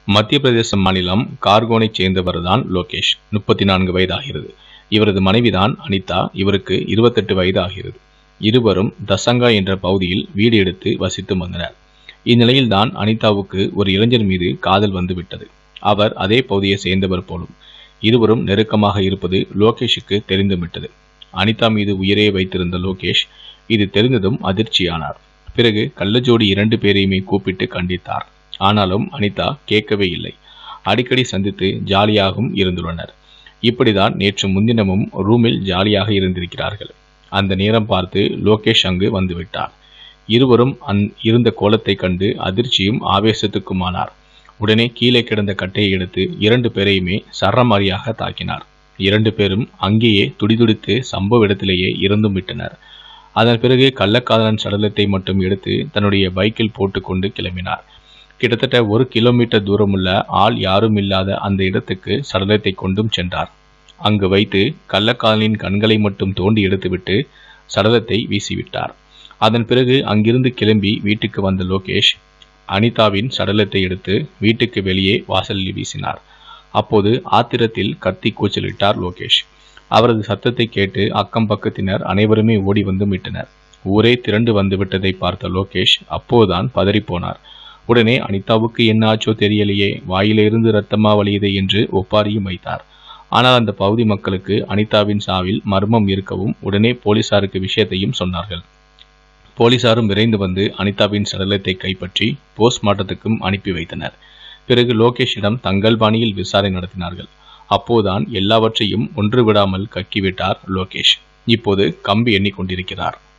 மத்திய பிரதேச மாநிலம் கார்கோனைச் சேர்ந்தவர்தான் லோகேஷ் முப்பத்தி நான்கு வயது ஆகிறது இவரது மனைவிதான் அனிதா இவருக்கு இருபத்தெட்டு வயது ஆகிறது இருவரும் தசங்கா என்ற பகுதியில் வீடு எடுத்து வசித்து வந்தனர் இந்நிலையில்தான் அனிதாவுக்கு ஒரு இளைஞர் மீது காதல் வந்துவிட்டது அவர் அதே பகுதியை சேர்ந்தவர் போலும் இருவரும் நெருக்கமாக இருப்பது லோகேஷுக்கு தெரிந்துவிட்டது அனிதா மீது உயிரே வைத்திருந்த லோகேஷ் இது தெரிந்ததும் அதிர்ச்சியானார் பிறகு கள்ளஜோடி இரண்டு பேரையுமே கூப்பிட்டு கண்டித்தார் ஆனாலும் அனிதா கேட்கவே இல்லை அடிக்கடி சந்தித்து ஜாலியாகவும் இருந்துள்ளனர் இப்படிதான் நேற்று முன்தினமும் ரூமில் ஜாலியாக இருந்திருக்கிறார்கள் அந்த நேரம் பார்த்து லோகேஷ் அங்கு வந்துவிட்டார் இருவரும் அந் இருந்த கோலத்தை கண்டு அதிர்ச்சியும் ஆவேசத்துக்குமானார் உடனே கீழே கிடந்த கட்டையை எடுத்து இரண்டு பேரையுமே சரமாரியாக தாக்கினார் இரண்டு பேரும் அங்கேயே துடிதுடித்து சம்பவ இடத்திலேயே இறந்தும் விட்டனர் அதன் பிறகு கள்ளக்காதலன் சடலத்தை மட்டும் எடுத்து தன்னுடைய பைக்கில் போட்டுக்கொண்டு கிளம்பினார் கிட்டத்தட்ட ஒரு கிலோமீட்டர் தூரமுள்ள ஆள் யாரும் இல்லாத அந்த இடத்துக்கு சடலத்தை கொண்டும் சென்றார் அங்கு வைத்து கள்ளக்காதலின் கண்களை மட்டும் தோண்டி எடுத்துவிட்டு சடலத்தை வீசிவிட்டார் அதன் பிறகு அங்கிருந்து கிளம்பி வீட்டுக்கு வந்த லோகேஷ் அனிதாவின் சடலத்தை எடுத்து வீட்டுக்கு வெளியே வாசலில் வீசினார் அப்போது ஆத்திரத்தில் கத்தி கூச்சலிட்டார் லோகேஷ் அவரது சத்தத்தை கேட்டு அக்கம் பக்கத்தினர் அனைவருமே ஓடி வந்து மீட்டனர் ஊரே திரண்டு வந்து விட்டதை பார்த்த லோகேஷ் அப்போதுதான் பதறிப்போனார் உடனே அனிதாவுக்கு என்ன ஆச்சோ தெரியலையே வாயிலிருந்து ரத்தமா வழியுதே என்று ஒப்பாரியும் வைத்தார் ஆனால் அந்த பகுதி மக்களுக்கு அனிதாவின் சாவில் மர்மம் இருக்கவும் உடனே போலீசாருக்கு விஷயத்தையும் சொன்னார்கள் போலீசாரும் விரைந்து வந்து அனிதாவின் சடலத்தை கைப்பற்றி போஸ்ட்மார்ட்டத்துக்கும் அனுப்பி வைத்தனர் பிறகு லோகேஷிடம் தங்கள் பாணியில் விசாரணை நடத்தினார்கள் அப்போதுதான் எல்லாவற்றையும் ஒன்று விடாமல் கக்கிவிட்டார் லோகேஷ் இப்போது கம்பி எண்ணிக்கொண்டிருக்கிறார்